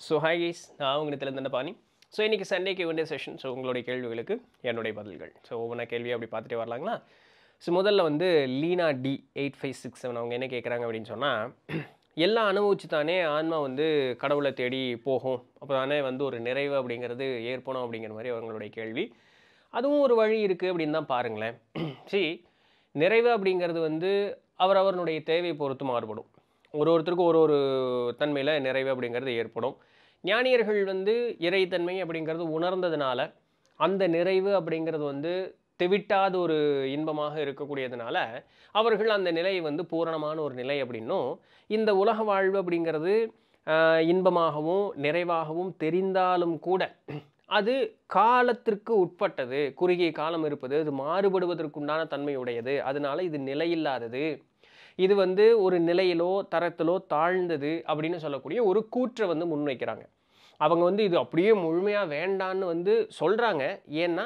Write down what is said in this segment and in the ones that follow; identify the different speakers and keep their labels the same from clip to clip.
Speaker 1: so hi guys நான் உங்களுக்கு திறந்த பாணி ஸோ இன்றைக்கி சண்டேக்கு வேண்டிய செஷன் ஸோ உங்களுடைய கேள்விகளுக்கு என்னுடைய பதில்கள் ஸோ ஒவ்வொன்றா கேள்வியை அப்படி பார்த்துட்டே வரலாங்களா ஸோ முதல்ல வந்து Leena D eight five six seven அவங்க என்ன கேட்குறாங்க அப்படின்னு சொன்னால் எல்லாம் அனுபவிச்சு தானே ஆன்மா வந்து கடவுளை தேடி போகும் அப்போ தானே வந்து ஒரு நிறைவு அப்படிங்கிறது ஏற்படும் அப்படிங்கிற மாதிரி அவங்களுடைய கேள்வி அதுவும் ஒரு வழி இருக்குது அப்படின்னு தான் பாருங்களேன் சரி நிறைவு அப்படிங்கிறது வந்து அவரவர்களுடைய தேவை பொறுத்து மாறுபடும் ஒரு ஒருத்தருக்கும் ஒரு ஒரு தன்மையில் நிறைவு அப்படிங்கிறது ஏற்படும் ஞானியர்கள் வந்து இறைத்தன்மை அப்படிங்கிறது உணர்ந்ததுனால அந்த நிறைவு அப்படிங்கிறது வந்து தெவிட்டாத ஒரு இன்பமாக இருக்கக்கூடியதுனால அவர்கள் அந்த நிலையை வந்து பூரணமான ஒரு நிலை அப்படின்னும் இந்த உலக வாழ்வு அப்படிங்கிறது ஆஹ், இன்பமாகவும் நிறைவாகவும் தெரிந்தாலும் கூட அது காலத்திற்கு உட்பட்டது குறுகிய காலம் இருப்பது அது மாறுபடுவதற்குண்டான தன்மையுடையது அதனால இது நிலையில்லாதது இது வந்து ஒரு நிலையிலோ தரத்திலோ தாழ்ந்தது அப்படின்னு சொல்லக்கூடிய ஒரு கூற்றை வந்து முன்வைக்கிறாங்க அவங்க வந்து இது அப்படியே முழுமையாக வேண்டான்னு வந்து சொல்கிறாங்க ஏன்னா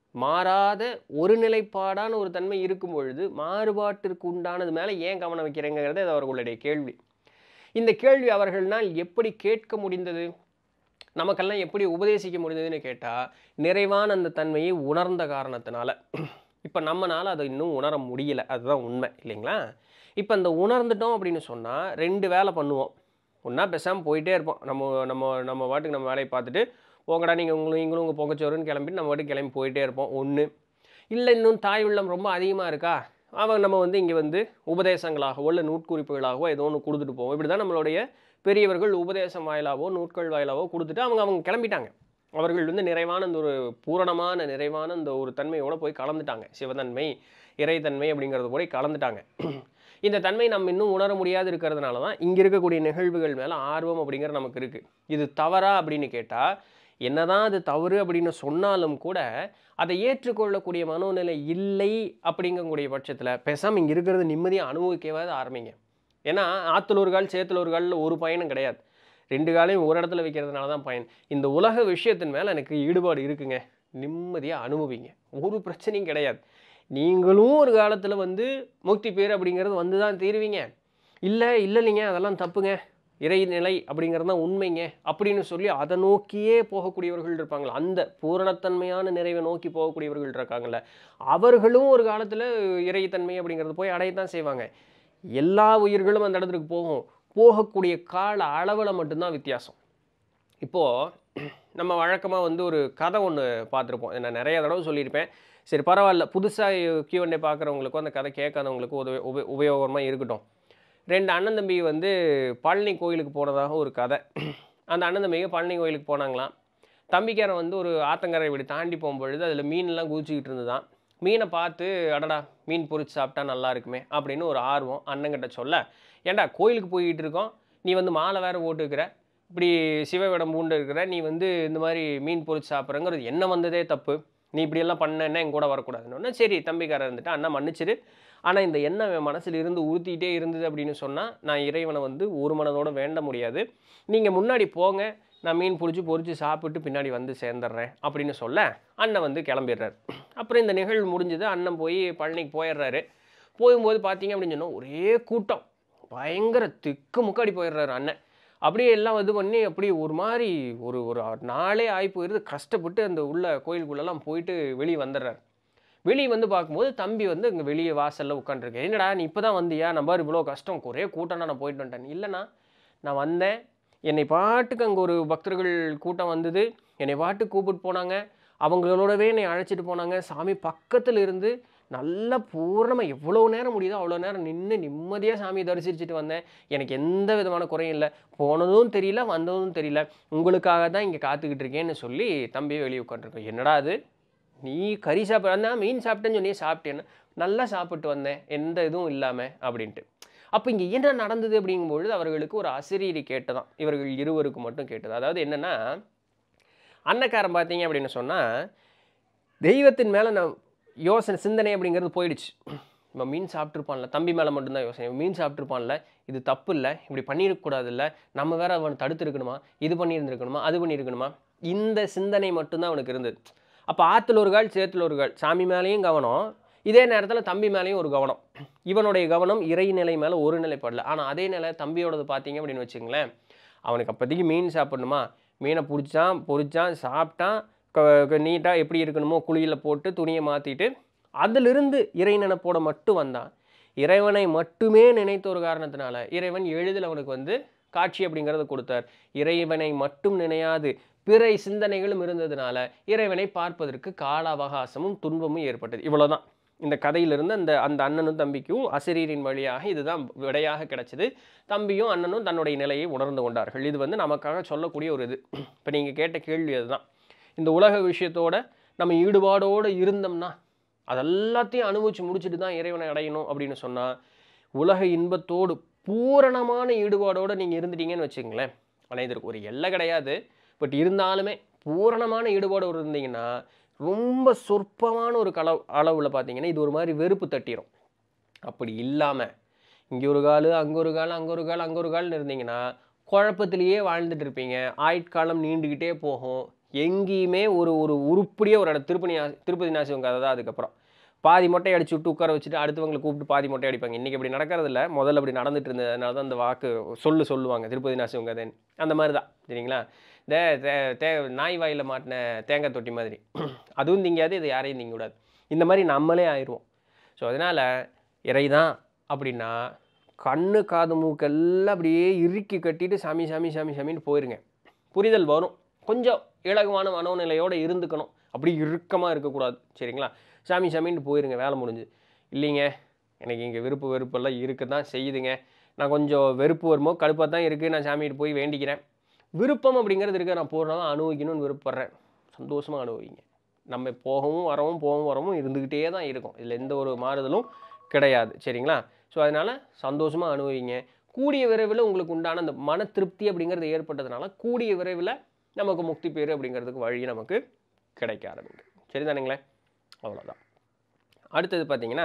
Speaker 1: மாறாத ஒரு நிலைப்பாடான ஒரு தன்மை இருக்கும் பொழுது மாறுபாட்டிற்கு உண்டானது மேலே ஏன் கவனம் வைக்கிறேங்கிறது அது அவர்களுடைய கேள்வி இந்த கேள்வி அவர்கள்னால் எப்படி கேட்க முடிந்தது நமக்கெல்லாம் எப்படி உபதேசிக்க முடிந்ததுன்னு கேட்டால் நிறைவான அந்த தன்மையை உணர்ந்த காரணத்தினால இப்போ நம்மனால அதை இன்னும் உணர முடியல அதுதான் உண்மை இல்லைங்களா இப்போ அந்த உணர்ந்துட்டோம் அப்படின்னு சொன்னால் ரெண்டு வேலை பண்ணுவோம் ஒன்றா பேசாமல் போயிட்டே இருப்போம் நம்ம நம்ம நம்ம வாட்டுக்கு நம்ம வேலையை பார்த்துட்டு போங்கடா நீங்கள் உங்களும் நீங்களும் உங்கள் பொங்கச்சோறுன்னு கிளம்பிட்டு நம்ம வாட்டுக்கு கிளம்பி போயிட்டே இருப்போம் ஒன்று இல்லை இன்னும் தாய் உள்ளம் ரொம்ப அதிகமாக இருக்கா அவன் நம்ம வந்து இங்கே வந்து உபதேசங்களாகவோ இல்லை நூட்குறிப்புகளாகவோ ஏதோ ஒன்று கொடுத்துட்டு போவோம் இப்படி தான் நம்மளுடைய பெரியவர்கள் உபதேசம் வாயிலாவோ நூட்கள் வாயிலாவோ கொடுத்துட்டு அவங்க அவங்க கிளம்பிட்டாங்க அவர்கள் வந்து நிறைவான இந்த ஒரு பூரணமான நிறைவான இந்த ஒரு தன்மையோட போய் கலந்துட்டாங்க சிவதன்மை இறைத்தன்மை அப்படிங்கிறது போய் கலந்துட்டாங்க இந்த தன்மை நம்ம இன்னும் உணர முடியாது இருக்கிறதுனால தான் இங்கே இருக்கக்கூடிய நிகழ்வுகள் மேலே ஆர்வம் அப்படிங்கிறது நமக்கு இருக்குது இது தவறா அப்படின்னு கேட்டால் என்னதான் அது தவறு அப்படின்னு சொன்னாலும் கூட அதை ஏற்றுக்கொள்ளக்கூடிய மனோநிலை இல்லை அப்படிங்கக்கூடிய பட்சத்தில் பேசாமல் இங்கே இருக்கிறது நிம்மதியாக அனுபவிக்கவாது ஆரம்பிங்க ஏன்னா ஆத்துல ஒரு கால் சேத்துல ஒரு காலில் ஒரு பயனும் கிடையாது ரெண்டு காலையும் ஒரு இடத்துல வைக்கிறதுனால தான் பயன் இந்த உலக விஷயத்தின் மேலே எனக்கு ஈடுபாடு இருக்குங்க நிம்மதியாக அனுபவிங்க ஒரு பிரச்சனையும் கிடையாது நீங்களும் ஒரு காலத்தில் வந்து முக்தி பேர் அப்படிங்கிறது வந்து தான் தீருவீங்க இல்லை இல்லை இல்லைங்க அதெல்லாம் தப்புங்க இறைநிலை அப்படிங்கிறது தான் உண்மைங்க அப்படின்னு சொல்லி அதை நோக்கியே போகக்கூடியவர்கள் இருப்பாங்களா அந்த பூரணத்தன்மையான நிறைவை நோக்கி போகக்கூடியவர்கள் இருக்காங்கல்ல அவர்களும் ஒரு காலத்தில் இறைத்தன்மை அப்படிங்கிறது போய் அடையத்தான் செய்வாங்க எல்லா உயிர்களும் அந்த இடத்துக்கு போகும் போகக்கூடிய கால அளவில் மட்டும்தான் வித்தியாசம் இப்போது நம்ம வழக்கமாக வந்து ஒரு கதை ஒன்று பார்த்துருப்போம் நான் நிறைய தடவை சொல்லியிருப்பேன் சரி பரவாயில்ல புதுசாக கியூஎன்ஏ பார்க்குறவங்களுக்கும் அந்த கதை கேட்காதவங்களுக்கும் உதவி உப உபயோகமாக இருக்கட்டும் ரெண்டு அண்ணன் தம்பி வந்து பழனி கோயிலுக்கு போனதாக ஒரு கதை அந்த அண்ணன் தம்பிங்க பழனி கோயிலுக்கு போனாங்களாம் தம்பிக்காரன் வந்து ஒரு ஆத்தங்கரை இப்படி தாண்டி போகும்பொழுது அதில் மீன்லாம் குதிச்சுக்கிட்டு இருந்துதான் மீனை பார்த்து அடடா மீன் பொரிச்சு சாப்பிட்டா நல்லா இருக்குமே அப்படின்னு ஒரு ஆர்வம் அண்ணங்கிட்ட சொல்ல ஏன்டா கோயிலுக்கு போய்கிட்டு இருக்கோம் நீ வந்து மாலை வேற போட்டுக்கிற இப்படி சிவவிடம் பூண்டு இருக்கிற நீ வந்து இந்த மாதிரி மீன் பொரிச்சு சாப்பிட்றங்கிறது என்ன வந்ததே தப்பு நீ இப்படியெல்லாம் பண்ணேன்னா என் கூட வரக்கூடாதுன்னு சரி தம்பிக்காரர் இருந்துட்டு அண்ணா மன்னிச்சிரு ஆனால் இந்த எண்ணம் என் மனசில் இருந்து உறுத்திக்கிட்டே இருந்தது அப்படின்னு சொன்னால் நான் இறைவனை வந்து ஒரு மனதோட வேண்ட முடியாது நீங்கள் முன்னாடி போங்க நான் மீன் பிடிச்சி பொரிச்சு சாப்பிட்டு பின்னாடி வந்து சேர்ந்துடுறேன் அப்படின்னு சொல்ல அண்ணன் வந்து கிளம்பிடுறாரு அப்புறம் இந்த நிகழ்வு முடிஞ்சது அண்ணன் போய் பழனிக்கு போயிடுறாரு போகும்போது பார்த்தீங்க அப்படின்னு சொன்னால் ஒரே கூட்டம் பயங்கர திக்கு முக்காடி போயிடுறாரு அண்ணன் அப்படியே எல்லாம் இது பண்ணி அப்படியே ஒரு மாதிரி ஒரு ஒரு நாளே ஆகி போயிடுது கஷ்டப்பட்டு அந்த உள்ள கோயிலுக்குள்ளெல்லாம் போயிட்டு வெளியே வந்துடுறாரு வெளியே வந்து பார்க்கும்போது தம்பி வந்து இங்கே வெளியே வாசலில் உட்காந்துருக்கேன் என்னடா நீ இப்போ தான் வந்தியா நம்ம பாரு இவ்வளோ கஷ்டம் ஒரே கூட்டம்னா நான் போயிட்டு வந்துட்டேன் இல்லைண்ணா நான் வந்தேன் என்னை பாட்டுக்கு அங்கே ஒரு பக்தர்கள் கூட்டம் வந்தது என்னை பாட்டுக்கு கூப்பிட்டு போனாங்க அவங்களோடவே என்னை அழைச்சிட்டு போனாங்க சாமி பக்கத்தில் இருந்து நல்லா பூர்ணமாக எவ்வளோ நேரம் முடியுதோ அவ்வளோ நேரம் நின்று நிம்மதியாக சாமியை தரிசிச்சுட்டு வந்தேன் எனக்கு எந்த விதமான குறையும் இல்லை போனதும் தெரியல வந்ததும் தெரியல உங்களுக்காக தான் இங்கே காத்துக்கிட்டு இருக்கேன்னு சொல்லி தம்பியை வெளியே உட்காந்துருக்கேன் என்னடா அது நீ கறி சாப்பிட்றா மீன் சாப்பிட்டேன்னு சொன்னி சாப்பிட்டேன்னு நல்லா சாப்பிட்டு வந்தேன் எந்த இதுவும் இல்லாமல் அப்படின்ட்டு அப்போ இங்கே என்ன நடந்தது அப்படிங்கும்பொழுது அவர்களுக்கு ஒரு அசிரீரி கேட்டதான் இவர்கள் இருவருக்கு மட்டும் கேட்டது அதாவது என்னென்னா அன்னக்காரன் பார்த்தீங்க அப்படின்னு சொன்னால் தெய்வத்தின் மேலே நான் யோசனை சிந்தனை அப்படிங்கிறது போயிடுச்சு நம்ம மீன் சாப்பிட்ருப்பான்ல தம்பி மேலே மட்டும்தான் யோசனை இவன் மீன் சாப்பிட்ருப்பான்ல இது தப்பு இல்லை இப்படி பண்ணியிருக்கக்கூடாதுல்ல நம்ம வேற அவனை தடுத்துருக்கணுமா இது பண்ணியிருந்துருக்கணுமா அது பண்ணியிருக்கணுமா இந்த சிந்தனை மட்டும்தான் அவனுக்கு இருந்தது அப்போ ஆற்றுல ஒரு கால் சேத்துல ஒரு கால் சாமி மேலேயும் கவனம் இதே நேரத்தில் தம்பி மேலேயும் ஒரு கவனம் இவனுடைய கவனம் இறை நிலை மேலே ஒரு நிலைப்படல ஆனால் அதே நிலை தம்பியோடது பார்த்தீங்க அப்படின்னு வச்சுங்களேன் அவனுக்கு அப்போதைக்கு மீன் சாப்பிடணுமா மீனை பிடிச்சான் பொரிச்சான் சாப்பிட்டான் நீட்டாக எப்படி இருக்கணுமோ குழியில் போட்டு துணியை மாற்றிட்டு அதிலிருந்து இறை நினைப்போட மட்டும் வந்தான் இறைவனை மட்டுமே நினைத்த ஒரு காரணத்தினால இறைவன் எளிதில் அவனுக்கு வந்து காட்சி அப்படிங்கிறத கொடுத்தார் இறைவனை மட்டும் நினையாது பிறை சிந்தனைகளும் இருந்ததுனால இறைவனை பார்ப்பதற்கு கால அவகாசமும் துன்பமும் ஏற்பட்டது இவ்வளவுதான் இந்த கதையிலிருந்து அந்த அந்த அண்ணனும் தம்பிக்கும் அசிரியரின் வழியாக இதுதான் விடையாக கிடைச்சது தம்பியும் அண்ணனும் தன்னுடைய நிலையை உணர்ந்து கொண்டார்கள் இது வந்து நமக்காக சொல்லக்கூடிய ஒரு இது இப்போ நீங்கள் கேட்ட கேள்வி அதுதான் இந்த உலக விஷயத்தோட நம்ம ஈடுபாடோடு இருந்தோம்னா அதெல்லாத்தையும் அனுபவிச்சு முடிச்சுட்டு தான் இறைவனை அடையணும் அப்படின்னு சொன்னால் உலக இன்பத்தோடு பூரணமான ஈடுபாடோடு நீங்கள் இருந்துட்டீங்கன்னு வச்சுங்களேன் ஆனால் இதற்கு ஒரு எல்லை கிடையாது பட் இருந்தாலுமே பூரணமான ஈடுபாடு இருந்தீங்கன்னா ரொம்ப சொற்பமான ஒரு கல அளவில் பார்த்தீங்கன்னா இது ஒரு மாதிரி வெறுப்பு தட்டிடும் அப்படி இல்லாமல் இங்கே ஒரு கால் அங்கே ஒரு கால் அங்கே ஒரு கால் அங்கே ஒரு கால்னு இருந்தீங்கன்னா குழப்பத்திலேயே வாழ்ந்துட்டு இருப்பீங்க ஆயுட்காலம் நீண்டுக்கிட்டே போகும் எங்கேயுமே ஒரு ஒரு உருப்படியாக ஒரு இடம் திருப்பதி நா- திருப்பதி நாசிவங்க கதை தான் அதுக்கப்புறம் பாதி மொட்டை அடிச்சு விட்டு உட்கார வச்சுட்டு அடுத்தவங்களை கூப்பிட்டு பாதி மொட்டை அடிப்பாங்க இன்றைக்கி அப்படி நடக்கிறது இல்ல முதல்ல அப்படி நடந்துட்டு இருந்ததுனால தான் அந்த வாக்கு சொல்லு சொல்லுவாங்க திருப்பதி நாசிவங்க கதைன்னு அந்த மாதிரி தான் சரிங்களா இந்த தே- தே நாய் வாயில் மாட்டின தேங்காய் தொட்டி மாதிரி அதுவும் திங்காது இது யாரையும் திங்க விடாது இந்த மாதிரி நம்மளே ஆயிடுவோம் ஸோ அதனால் இறை தான் அப்படின்னா கண்ணு காது மூக்கெல்லாம் அப்படியே இறுக்கி கட்டிட்டு சாமி சாமி சாமி சாமின்னு போயிருங்க புரிதல் வரும் கொஞ்சம் இலகுவான மனோநிலையோடு இருந்துக்கணும் அப்படி இறுக்கமாக இருக்கக்கூடாது சரிங்களா சாமி சாமின்ட்டு போயிருங்க வேலை முடிஞ்சு இல்லைங்க எனக்கு இங்கே விருப்பு வெறுப்பெல்லாம் இருக்க தான் செய்யுதுங்க நான் கொஞ்சம் வெறுப்பு வருமோ கடுப்பாக தான் இருக்குது நான் சாமிகிட்ட போய் வேண்டிக்கிறேன் விருப்பம் அப்படிங்கிறது இருக்க நான் பூர்ணமாக அனுபவிக்கணும்னு விருப்பப்படுறேன் சந்தோஷமாக அனுபவிங்க நம்ம போகவும் வரவும் போகவும் வரவும் இருந்துக்கிட்டே தான் இருக்கும் இதில் எந்த ஒரு மாறுதலும் கிடையாது சரிங்களா ஸோ அதனால் சந்தோஷமாக அனுபவிங்க கூடிய விரைவில் உங்களுக்கு உண்டான அந்த மன திருப்தி அப்படிங்கிறது ஏற்பட்டதுனால கூடிய விரைவில் நமக்கு முக்தி பேர் அப்படிங்கிறதுக்கு வழி நமக்கு கிடைக்க ஆரம்பிக்கும் சரிதானுங்களே அவ்வளோதான் அடுத்தது பார்த்தீங்கன்னா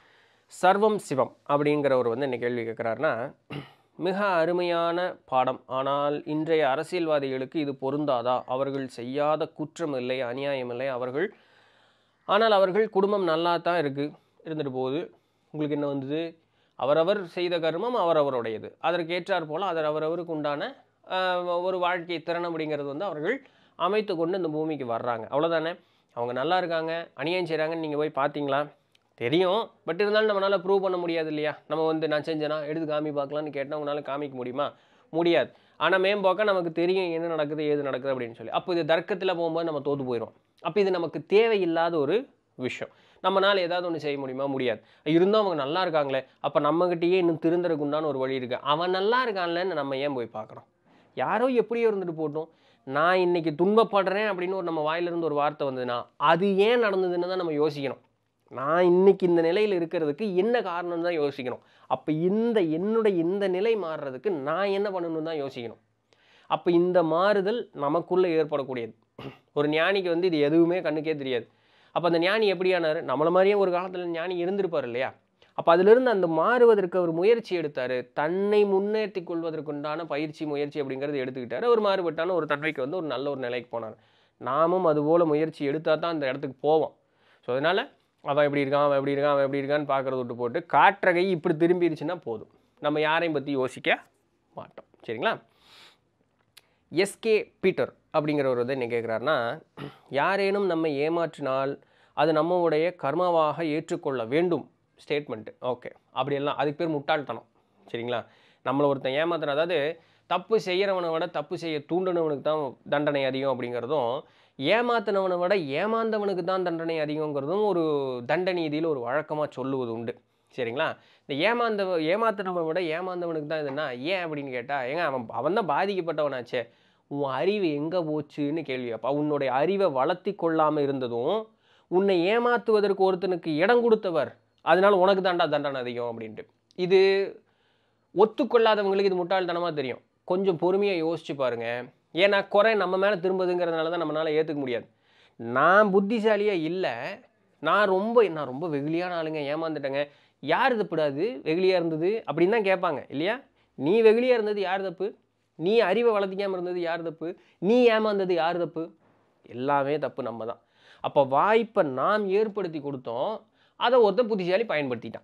Speaker 1: சர்வம் சிவம் அப்படிங்கிறவர் வந்து என்ன கேள்வி கேட்குறாருன்னா மிக அருமையான பாடம் ஆனால் இன்றைய அரசியல்வாதிகளுக்கு இது பொருந்தாதா அவர்கள் செய்யாத குற்றம் இல்லை அநியாயம் இல்லை அவர்கள் ஆனால் அவர்கள் குடும்பம் நல்லா தான் இருக்குது இருந்துட்டு போகுது உங்களுக்கு என்ன வந்தது அவரவர் செய்த கர்மம் அவரவருடையது அதற்கு ஏற்றாற் போல் அதர் அவரவருக்கு உண்டான ஆஹ், ஒரு வாழ்க்கை திறன் அப்படிங்கிறது வந்து அவர்கள் அமைத்து கொண்டு இந்த பூமிக்கு வர்றாங்க அவ்வளோதானே அவங்க நல்லா இருக்காங்க அநியாயம் செய்கிறாங்கன்னு நீங்கள் போய் பார்த்தீங்களா தெரியும் பட் இருந்தாலும் நம்மளால் ப்ரூவ் பண்ண முடியாது இல்லையா நம்ம வந்து நான் செஞ்சேனா எடுத்து காமி பார்க்கலான்னு கேட்டால் உங்களால் காமிக்க முடியுமா முடியாது ஆனால் மேம்போக்க நமக்கு தெரியும் என்ன நடக்குது ஏது நடக்குது அப்படின்னு சொல்லி அப்போ இது தர்க்கத்தில் போகும்போது நம்ம தோத்து போயிடும் அப்போ இது நமக்கு தேவையில்லாத ஒரு விஷயம் நம்மளால் ஏதாவது ஒன்று செய்ய முடியுமா முடியாது இருந்தும் அவங்க நல்லா இருக்காங்களே அப்போ நம்மகிட்டயே இன்னும் திருந்தறதுக்கு உண்டான ஒரு வழி இருக்குது அவன் நல்லா இருக்கான்லன்னு நம்ம ஏன் போய் பார்க்குறோம் யாரோ எப்படியோ இருந்துட்டு போட்டும் நான் இன்னைக்கு துன்பப்படுறேன் அப்படின்னு ஒரு நம்ம வாயிலிருந்து ஒரு வார்த்தை வந்ததுன்னா அது ஏன் நடந்ததுன்னு தான் நம்ம யோசிக்கணும் நான் இன்னைக்கு இந்த நிலையில் இருக்கிறதுக்கு என்ன காரணம் தான் யோசிக்கணும் அப்போ இந்த என்னுடைய இந்த நிலை மாறுறதுக்கு நான் என்ன பண்ணணும்னு தான் யோசிக்கணும் அப்போ இந்த மாறுதல் நமக்குள்ளே ஏற்படக்கூடியது ஒரு ஞானிக்கு வந்து இது எதுவுமே கண்ணுக்கே தெரியாது அப்போ அந்த ஞானி எப்படியானார் நம்மள மாதிரியே ஒரு காலத்தில் ஞானி இருந்திருப்பார் இல்லையா அப்போ அதிலிருந்து அந்த மாறுவதற்கு அவர் முயற்சி எடுத்தார் தன்னை முன்னேற்றி கொள்வதற்குண்டான பயிற்சி முயற்சி அப்படிங்கிறது எடுத்துக்கிட்டாரு அவர் மாறுபட்டான ஒரு தன்மைக்கு வந்து ஒரு நல்ல ஒரு நிலைக்கு போனார் நாமும் அதுபோல் முயற்சி எடுத்தால் தான் அந்த இடத்துக்கு போவோம் ஸோ அதனால் அவன் எப்படி இருக்கான் அவன் எப்படி இருக்கான் அவன் எப்படி இருக்கான்னு பார்க்குறத விட்டு போட்டு காற்ற கை இப்படி திரும்பிடுச்சுன்னா போதும் நம்ம யாரையும் பற்றி யோசிக்க மாட்டோம் சரிங்களா எஸ்கே பீட்டர் அப்படிங்கிறவர் வந்து என்ன கேட்குறாருன்னா யாரேனும் நம்ம ஏமாற்றினால் அது நம்மளுடைய கர்மாவாக ஏற்றுக்கொள்ள வேண்டும் ஸ்டேட்மெண்ட்டு ஓகே அப்படியெல்லாம் அதுக்கு பேர் முட்டாள்தனம் சரிங்களா நம்மளை ஒருத்தன் ஏமாத்துன அதாவது தப்பு செய்கிறவனை விட தப்பு செய்ய தூண்டினவனுக்கு தான் தண்டனை அதிகம் அப்படிங்கிறதும் ஏமாத்தினவனை விட ஏமாந்தவனுக்கு தான் தண்டனை அதிகங்கிறதும் ஒரு தண்ட நீதியில் ஒரு வழக்கமாக சொல்லுவது உண்டு சரிங்களா இந்த ஏமாந்த ஏமாத்தினவனை விட ஏமாந்தவனுக்கு தான் இதுன்னா ஏன் அப்படின்னு கேட்டால் ஏங்க அவன் அவன் தான் பாதிக்கப்பட்டவனாச்சே உன் அறிவு எங்கே போச்சுன்னு கேள்வி அப்போ உன்னுடைய அறிவை வளர்த்தி கொள்ளாமல் இருந்ததும் உன்னை ஏமாத்துவதற்கு ஒருத்தனுக்கு இடம் கொடுத்தவர் அதனால உனக்கு தாண்டா தண்டனை அதிகம் அப்படின்ட்டு இது ஒத்துக்கொள்ளாதவங்களுக்கு இது முட்டாள்தனமாக தெரியும் கொஞ்சம் பொறுமையாக யோசிச்சு பாருங்க ஏன்னா குறை நம்ம மேலே திரும்புதுங்கிறதுனால தான் நம்மளால் ஏற்றுக்க முடியாது நான் புத்திசாலியாக இல்லை நான் ரொம்ப நான் ரொம்ப வெகுளியான ஆளுங்க ஏமாந்துட்டேங்க யார் தப்புடாது வெகுளியாக இருந்தது அப்படின்னு தான் கேட்பாங்க இல்லையா நீ வெகுளியாக இருந்தது யார் தப்பு நீ அறிவை வளர்த்திக்காமல் இருந்தது யார் தப்பு நீ ஏமாந்தது யார் தப்பு எல்லாமே தப்பு நம்ம தான் அப்போ வாய்ப்பை நாம் ஏற்படுத்தி கொடுத்தோம் அதை ஒருத்தன் புத்திசாலி பயன்படுத்திட்டான்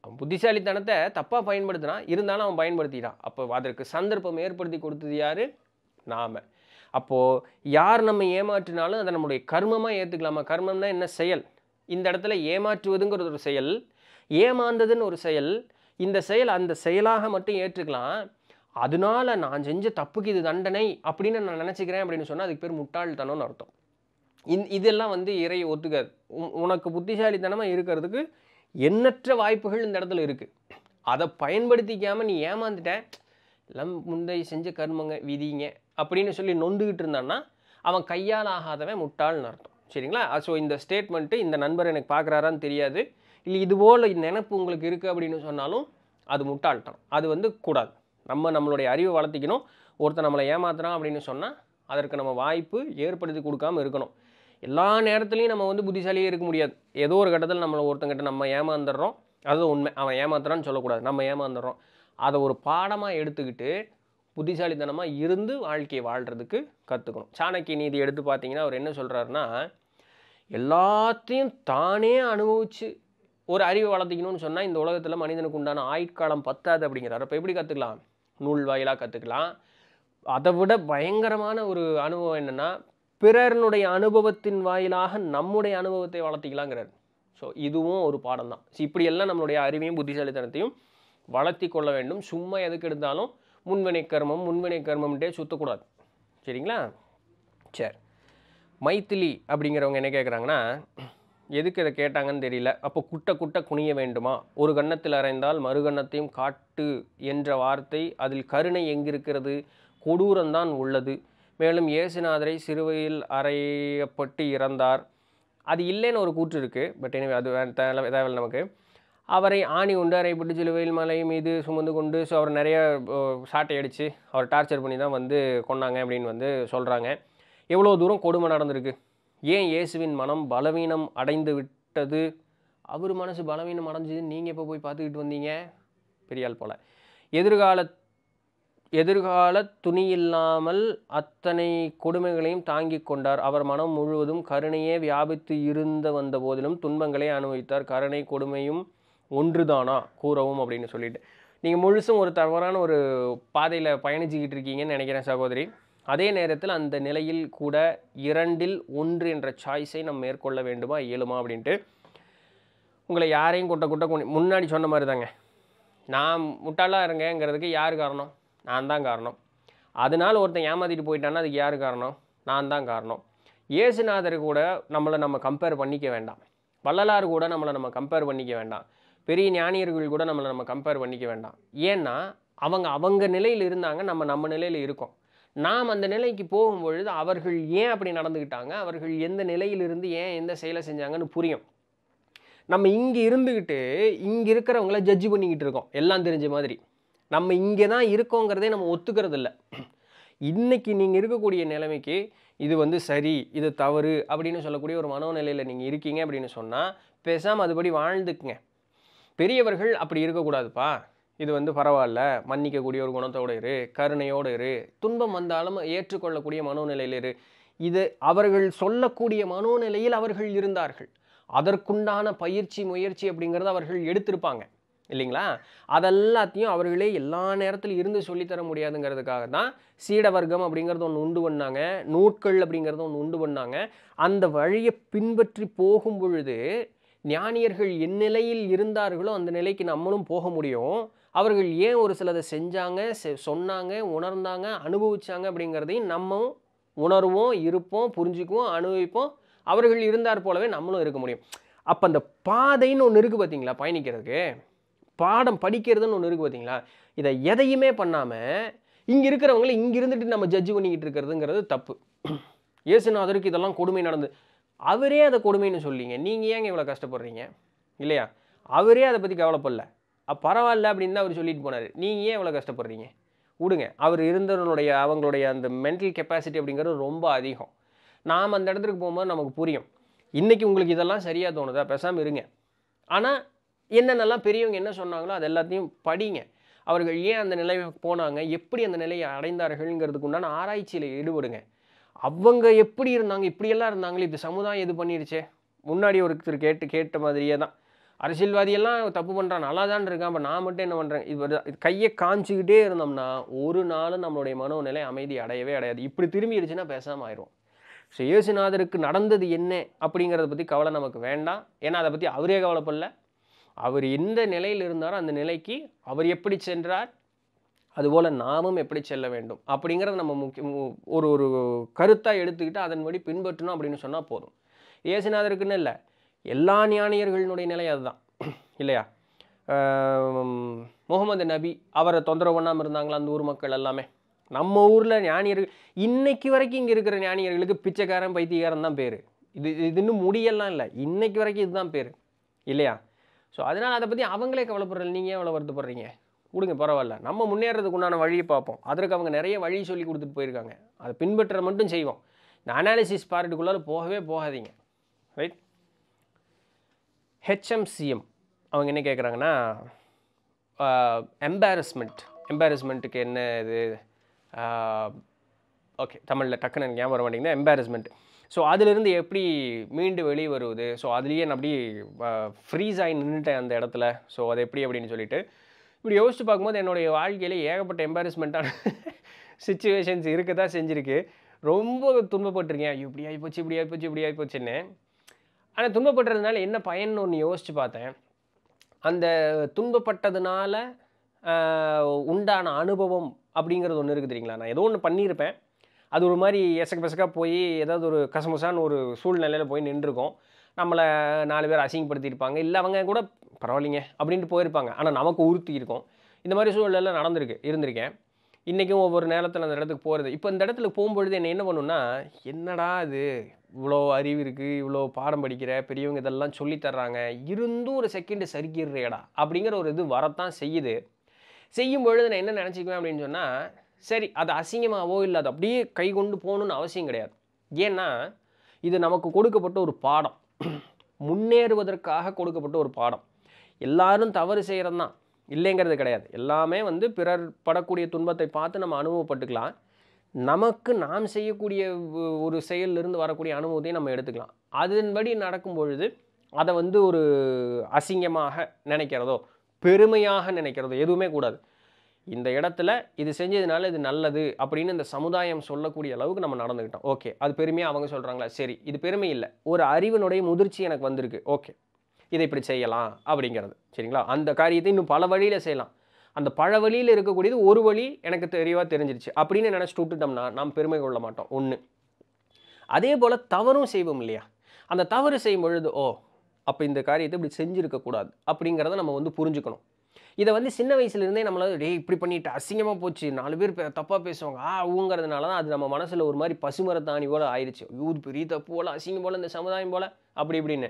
Speaker 1: அவன் புத்திசாலித்தனத்தை தப்பாக பயன்படுத்தினான் இருந்தாலும் அவன் பயன்படுத்திட்டான் அப்போ அதற்கு சந்தர்ப்பம் ஏற்படுத்தி கொடுத்தது யார் நாம அப்போது யார் நம்ம ஏமாற்றினாலும் அதை நம்முடைய கர்மமாக ஏற்றுக்கலாமா கர்மம்னா என்ன செயல் இந்த இடத்துல ஏமாற்றுவதுங்கிறது ஒரு செயல் ஏமாந்ததுன்னு ஒரு செயல் இந்த செயல் அந்த செயலாக மட்டும் ஏற்றுக்கலாம் அதனால நான் செஞ்ச தப்புக்கு இது தண்டனை அப்படின்னு நான் நினச்சிக்கிறேன் அப்படின்னு சொன்னால் அதுக்கு பேர் முட்டாள்தனம்னு அர்த்தம் இந் இதெல்லாம் வந்து இறை ஒத்துக்காது உ- உனக்கு புத்திசாலித்தனமாக இருக்கிறதுக்கு எண்ணற்ற வாய்ப்புகள் இந்த இடத்துல இருக்குது அதை பயன்படுத்திக்காமல் நீ ஏமாந்துட்ட எல்லாம் முந்தைய செஞ்ச கர்மங்க விதிங்க அப்படின்னு சொல்லி நொந்துக்கிட்டு இருந்தான்னா அவன் கையால் ஆகாதவன் முட்டாள்னு அர்த்தம் சரிங்களா ஸோ இந்த ஸ்டேட்மெண்ட்டு இந்த நண்பர் எனக்கு பார்க்குறாரான்னு தெரியாது இல்லை இதுபோல் நினைப்பு உங்களுக்கு இருக்குது அப்படின்னு சொன்னாலும் அது முட்டாள்தனம் அது வந்து கூடாது நம்ம நம்மளுடைய அறிவை வளர்த்திக்கணும் ஒருத்தன் நம்மளை ஏமாத்துறான் அப்படின்னு சொன்னால் அதற்கு நம்ம வாய்ப்பு ஏற்படுத்தி கொடுக்காம இருக்கணும் எல்லா நேரத்துலையும் நம்ம வந்து புத்திசாலியே இருக்க முடியாது ஏதோ ஒரு கட்டத்தில் நம்மளை ஒருத்தங்கிட்ட நம்ம ஏமாந்துடுறோம் அது உண்மை அவன் ஏமாத்துறான்னு சொல்லக்கூடாது நம்ம ஏமாந்துடுறோம் அதை ஒரு பாடமாக எடுத்துக்கிட்டு புத்திசாலித்தனமாக இருந்து வாழ்க்கையை வாழ்கிறதுக்கு கற்றுக்கணும் சாணக்கிய நீதி எடுத்து பார்த்தீங்கன்னா அவர் என்ன சொல்கிறாருன்னா எல்லாத்தையும் தானே அனுபவிச்சு ஒரு அறிவை வளர்த்திக்கணும்னு சொன்னால் இந்த உலகத்தில் மனிதனுக்கு உண்டான ஆயுட்காலம் பத்தாது அப்படிங்கிறாரு அப்போ எப்படி கற்றுக்கலாம் நூல் வாயிலாக கற்றுக்கலாம் அதை விட பயங்கரமான ஒரு அனுபவம் என்னென்னா பிறர்னுடைய அனுபவத்தின் வாயிலாக நம்முடைய அனுபவத்தை வளர்த்திக்கலாங்கிறார் ஸோ இதுவும் ஒரு பாடம் தான் இப்படியெல்லாம் நம்மளுடைய அறிவையும் புத்திசாலித்தனத்தையும் வளர்த்தி கொள்ள வேண்டும் சும்மா எதுக்கு எடுத்தாலும் முன்வினை கர்மம் முன்வினை கர்மம்ட்டே சுற்றக்கூடாது சரிங்களா சரி மைத்திலி அப்படிங்கிறவங்க என்ன கேட்குறாங்கன்னா எதுக்கு இதை கேட்டாங்கன்னு தெரியல அப்போ குட்ட குட்ட குனிய வேண்டுமா ஒரு கன்னத்தில் அறைந்தால் மறுகன்னத்தையும் காட்டு என்ற வார்த்தை அதில் கருணை எங்கிருக்கிறது கொடூரம்தான் உள்ளது மேலும் இயேசுநாதரை சிறுவையில் அறையப்பட்டு இறந்தார் அது இல்லைன்னு ஒரு கூற்று இருக்குது பட் எனவே அது வே- தேவை தேவையில்லை நமக்கு அவரை ஆணி உண்டு அறைப்பட்டு சிலுவையில் மலை மீது சுமந்து கொண்டு ஸோ அவர் நிறைய அஹ், சாட்டை அடித்து அவர் டார்ச்சர் பண்ணி தான் வந்து கொன்னாங்க அப்படின்னு வந்து சொல்கிறாங்க எவ்வளோ தூரம் கொடுமை நடந்திருக்கு ஏன் இயேசுவின் மனம் பலவீனம் அடைந்து விட்டது அவர் மனசு பலவீனம் அடைஞ்சது நீங்கள் இப்போ போய் பார்த்துக்கிட்டு வந்தீங்க பெரியாள் போல எதிர்கால எதிர்கால துணியில்லாமல் அத்தனை கொடுமைகளையும் தாங்கிக் கொண்டார் அவர் மனம் முழுவதும் கருணையே வியாபித்து இருந்த வந்த போதிலும் துன்பங்களை அனுபவித்தார் கருணை கொடுமையும் ஒன்றுதானா கூறவும் அப்படின்னு சொல்லிட்டு நீங்கள் முழுசும் ஒரு தவறான ஒரு பாதையில் பயணிச்சுக்கிட்டு இருக்கீங்கன்னு நினைக்கிறேன் சகோதரி அதே நேரத்தில் அந்த நிலையில் கூட இரண்டில் ஒன்று என்ற சாய்ஸை நம்ம மேற்கொள்ள வேண்டுமா இயலுமா அப்படின்ட்டு உங்களை யாரையும் குட்ட குட்ட குனி முன்னாடி சொன்ன மாதிரி தாங்க நான் முட்டாளாக இருங்கங்கிறதுக்கு யார் காரணம் நான் தான் காரணம் அதனால ஒருத்தன் ஏமாத்திட்டு போயிட்டான்னா அதுக்கு யார் காரணம் நான் தான் காரணம் இயேசுநாதர் கூட நம்மளை நம்ம கம்பேர் பண்ணிக்க வேண்டாம் வள்ளலார் கூட நம்மளை நம்ம கம்பேர் பண்ணிக்க வேண்டாம் பெரிய ஞானியர்கள் கூட நம்மளை நம்ம கம்பேர் பண்ணிக்க வேண்டாம் ஏன்னா அவங்க அவங்க நிலையில் இருந்தாங்க நம்ம நம்ம நிலையில் இருக்கோம் நாம் அந்த நிலைக்கு போகும்பொழுது அவர்கள் ஏன் அப்படி நடந்துக்கிட்டாங்க அவர்கள் எந்த நிலையிலிருந்து ஏன் எந்த செயலை செஞ்சாங்கன்னு புரியும் நம்ம இங்கே இருந்துக்கிட்டு இங்கே இருக்கிறவங்கள ஜட்ஜ் பண்ணிக்கிட்டு இருக்கோம் எல்லாம் தெரிஞ்ச மாதிரி நம்ம இங்கே தான் இருக்கோங்கிறதே நம்ம ஒத்துக்கிறது இல்லை இன்னைக்கு நீங்கள் இருக்கக்கூடிய நிலைமைக்கு இது வந்து சரி இது தவறு அப்படின்னு சொல்லக்கூடிய ஒரு மனோநிலையில் நீங்கள் இருக்கீங்க அப்படின்னு சொன்னால் பேசாமல் அதுபடி வாழ்ந்துக்குங்க பெரியவர்கள் அப்படி இருக்கக்கூடாதுப்பா இது வந்து பரவாயில்ல மன்னிக்கக்கூடிய ஒரு குணத்தோடு இரு கருணையோடு இரு துன்பம் வந்தாலும் ஏற்றுக்கொள்ளக்கூடிய மனோநிலையில் இரு இது அவர்கள் சொல்லக்கூடிய மனோநிலையில் அவர்கள் இருந்தார்கள் அதற்குண்டான பயிற்சி முயற்சி அப்படிங்கிறத அவர்கள் எடுத்திருப்பாங்க இல்லைங்களா அதெல்லாத்தையும் அவர்களே எல்லா நேரத்திலும் இருந்து சொல்லித்தர முடியாதுங்கிறதுக்காக தான் சீடவர்க்கம் அப்படிங்கிறது ஒன்று உண்டு பண்ணாங்க நூட்கள் அப்படிங்கிறது ஒன்று உண்டு பண்ணாங்க அந்த வழியை பின்பற்றி போகும் பொழுது ஞானியர்கள் என் நிலையில் இருந்தார்களோ அந்த நிலைக்கு நம்மளும் போக முடியும் அவர்கள் ஏன் ஒரு சிலதை செஞ்சாங்க செ- சொன்னாங்க உணர்ந்தாங்க அனுபவிச்சாங்க அப்படிங்கிறதையும் நம்ம உணர்வோம் இருப்போம் புரிஞ்சுக்குவோம் அனுபவிப்போம் அவர்கள் இருந்தார் போலவே நம்மளும் இருக்க முடியும் அப்போ அந்த பாதைன்னு ஒன்று இருக்குது பார்த்தீங்களா பயணிக்கிறதுக்கு பாடம் படிக்கிறதுன்னு ஒன்று இருக்குது பார்த்தீங்களா இதை எதையுமே பண்ணாமல் இங்கே இருக்கிறவங்கள இங்கே இருந்துட்டு நம்ம ஜட்ஜ் பண்ணிக்கிட்டு இருக்கிறதுங்கிறது தப்பு இயேசுநாதருக்கு இதெல்லாம் கொடுமை நடந்து அவரே அதை கொடுமைன்னு சொல்லிங்க நீங்கள் ஏங்க இவ்வளோ கஷ்டப்படுறீங்க இல்லையா அவரே அதை பற்றி கவலைப்படல அ, பரவாயில்ல அப்படின்னு தான் அவர் சொல்லிட்டு போனார் நீங்கள் ஏன் இவ்வளோ கஷ்டப்படுறீங்க விடுங்க அவர் இருந்தவனுடைய அவங்களுடைய அந்த மென்டல் கெப்பாசிட்டி அப்படிங்கிறது ரொம்ப அதிகம் நாம் அந்த இடத்துக்கு போகும்போது நமக்கு புரியும் இன்றைக்கி உங்களுக்கு இதெல்லாம் சரியாக தோணுதா பேசாமல் இருங்க ஆனால் என்னென்னலாம் பெரியவங்க என்ன சொன்னாங்களோ அது எல்லாத்தையும் படிங்க அவர்கள் ஏன் அந்த நிலைக்கு போனாங்க எப்படி அந்த நிலையை அடைந்தார்கள்ங்கிறதுக்கு உண்டான ஆராய்ச்சியில் ஈடுபடுங்க அவங்க எப்படி இருந்தாங்க இப்படியெல்லாம் இருந்தாங்களே இது சமுதாயம் இது பண்ணிருச்சே முன்னாடி ஒருத்தர் கேட்டு கேட்ட மாதிரியே தான் அரசியல்வாதியெல்லாம் தப்பு பண்ணுறான் நல்லா தான் இருக்கான் அப்போ நான் மட்டும் என்ன பண்ணுறேன் இது வந்து- இது கையை காஞ்சிக்கிட்டே இருந்தோம்னா ஒரு நாளும் நம்மளுடைய மனோநிலை அமைதி அடையவே அடையாது இப்படி திரும்பிடுச்சுன்னா பேசாமல் ஆயிரும் ஸோ இயேசுநாதருக்கு நடந்தது என்ன அப்படிங்கிறத பற்றி கவலை நமக்கு வேண்டாம் ஏன்னா அதை பற்றி அவரே கவலைப்படல அவர் எந்த நிலையில் இருந்தாரோ அந்த நிலைக்கு அவர் எப்படி சென்றார் அதுபோல் நாமும் எப்படி செல்ல வேண்டும் அப்படிங்கிறத நம்ம முக்கிய மு- ஒரு ஒரு கருத்தாக எடுத்துக்கிட்டு அதன்படி பின்பற்றணும் அப்படின்னு சொன்னால் போதும் இயேசுநாதருக்குன்னு இல்லை எல்லா ஞானியர்களினுடைய நிலை அதுதான் இல்லையா ஆம், முகமது நபி அவரை தொந்தரவு பண்ணாமல் இருந்தாங்களா அந்த ஊர் மக்கள் எல்லாமே நம்ம ஊரில் ஞானியர்கள் இன்னைக்கு வரைக்கும் இங்கே இருக்கிற ஞானியர்களுக்கு பிச்சைக்காரன் பைத்தியக்காரன் தான் பேர் இது இது இன்னும் முடியெல்லாம் இல்லை இன்னைக்கு வரைக்கும் இதுதான் பேர் இல்லையா ஸோ அதனால் அதை பற்றி அவங்களே கவலைப்படுறல நீங்கள் எவ்வளோ வருத்தப்படுறீங்க விடுங்க பரவாயில்ல நம்ம முன்னேறதுக்கு உண்டான வழியை பார்ப்போம் அதற்கு அவங்க நிறைய வழி சொல்லி கொடுத்துட்டு போயிருக்காங்க அதை பின்பற்ற மட்டும் செய்வோம் இந்த அனாலிசிஸ் பார்ட்டுக்குள்ளார போகவே போகாதீங்க ரைட் ஹெச்எம்சிஎம் அவங்க என்ன கேட்குறாங்கன்னா எம்பாரஸ்மெண்ட் எம்பாரஸ்மெண்ட்டுக்கு என்ன இது ஓகே தமிழில் டக்குன்னு எனக்கு ஞாபகம் வர மாட்டேங்குது எம்பாரஸ்மெண்ட் ஸோ அதிலிருந்து எப்படி மீண்டு வெளியே வருவது ஸோ அதுலேயே நான் அப்படி ஃப்ரீஸ் ஆகி நின்றுட்டேன் அந்த இடத்துல ஸோ அது எப்படி அப்படின்னு சொல்லிட்டு இப்படி யோசிச்சு பார்க்கும்போது என்னுடைய வாழ்க்கையில ஏகப்பட்ட எம்பாரஸ்மெண்ட்டான சுச்சுவேஷன்ஸ் இருக்க தான் செஞ்சுருக்கு ரொம்ப துன்பப்பட்டிருக்கேன் ஐயோ இப்படி ஆகிப்போச்சு இப்படி ஆகிப்போச்சு இப்படி ஆகிப்போச்சுன்னு ஆனால் துன்பப்படுறதுனால என்ன பயன்னு ஒன்று யோசிச்சு பார்த்தேன் அந்த துன்பப்பட்டதுனால ஆஹ், உண்டான அனுபவம் அப்படிங்கிறது ஒன்று இருக்குது தெரியுங்களா நான் ஏதோ ஒன்று பண்ணியிருப்பேன் அது ஒரு மாதிரி எசக்கு பெசக்காக போய் ஏதாவது ஒரு கசமுசான ஒரு சூழ்நிலையில் போய் நின்றுருக்கோம் நம்மளை நாலு பேர் அசிங்கப்படுத்தியிருப்பாங்க இல்லை அவங்க கூட பரவாயில்லைங்க அப்படின்ட்டு போயிருப்பாங்க ஆனால் நமக்கு உறுத்தி இருக்கும் இந்த மாதிரி சூழ்நிலை நடந்திருக்கு இருந்திருக்கேன் இன்றைக்கும் ஒவ்வொரு நேரத்தில் அந்த இடத்துக்கு போகிறது இப்போ இந்த இடத்துல போகும்பொழுது என்ன என்ன பண்ணுன்னா என்னடா இது இவ்வளோ அறிவு இருக்குது இவ்வளோ பாடம் படிக்கிற பெரியவங்க இதெல்லாம் சொல்லித் தர்றாங்க இருந்தும் ஒரு செகண்டு சரிக்கிறேடா அப்படிங்கிற ஒரு இது வரத்தான் செய்யுது செய்யும் பொழுது நான் என்ன நினச்சிக்குவேன் அப்படின்னு சொன்னால் சரி அது அசிங்கமாவோ இல்லை அது அப்படியே கை கொண்டு போகணுன்னு அவசியம் கிடையாது ஏன்னா இது நமக்கு கொடுக்கப்பட்ட ஒரு பாடம் முன்னேறுவதற்காக கொடுக்கப்பட்ட ஒரு பாடம் எல்லாரும் தவறு செய்கிறது தான் இல்லைங்கிறது கிடையாது எல்லாமே வந்து பிறர் படக்கூடிய துன்பத்தை பார்த்து நம்ம அனுபவப்பட்டுக்கலாம் நமக்கு நாம் செய்யக்கூடிய ஒ- ஒரு செயலிலிருந்து வரக்கூடிய அனுபவத்தையும் நம்ம எடுத்துக்கலாம் அதன்படி நடக்கும் பொழுது அதை வந்து ஒரு அசிங்கமாக நினைக்கிறதோ பெருமையாக நினைக்கிறதோ எதுவுமே கூடாது இந்த இடத்துல இது செஞ்சதுனால இது நல்லது அப்படின்னு இந்த சமுதாயம் சொல்லக்கூடிய அளவுக்கு நம்ம நடந்துக்கிட்டோம் ஓகே அது பெருமையாக அவங்க சொல்கிறாங்களா சரி இது பெருமை இல்லை ஒரு அறிவினுடைய முதிர்ச்சி எனக்கு வந்திருக்கு ஓகே இதை இப்படி செய்யலாம் அப்படிங்கிறது சரிங்களா அந்த காரியத்தை இன்னும் பல வழியில் செய்யலாம் அந்த பல வழியில் இருக்கக்கூடியது ஒரு வழி எனக்கு தெளிவாக தெரிஞ்சிருச்சு அப்படின்னு நினச்சிட்டு விட்டுட்டோம்னா நாம் பெருமை கொள்ள மாட்டோம் ஒன்று அதே போல் தவறும் செய்வோம் இல்லையா அந்த தவறு செய்யும் பொழுது ஓ அப்போ இந்த காரியத்தை இப்படி செஞ்சுருக்கக்கூடாது அப்படிங்கிறத நம்ம வந்து புரிஞ்சுக்கணும் இதை வந்து சின்ன வயசுலேருந்தே நம்மளால டேய் இப்படி பண்ணிட்டு அசிங்கமாக போச்சு நாலு பேர் தப்பாக பேசுவாங்க ஆ ஊங்கிறதுனால தான் அது நம்ம மனசில் ஒரு மாதிரி பசுமரத்தாணி போல் ஆயிடுச்சு ஐயோ இது பெரிய தப்பு போல் அசிங்கம் போல் இந்த சமுதாயம் போல் அப்படி இப்படின்னு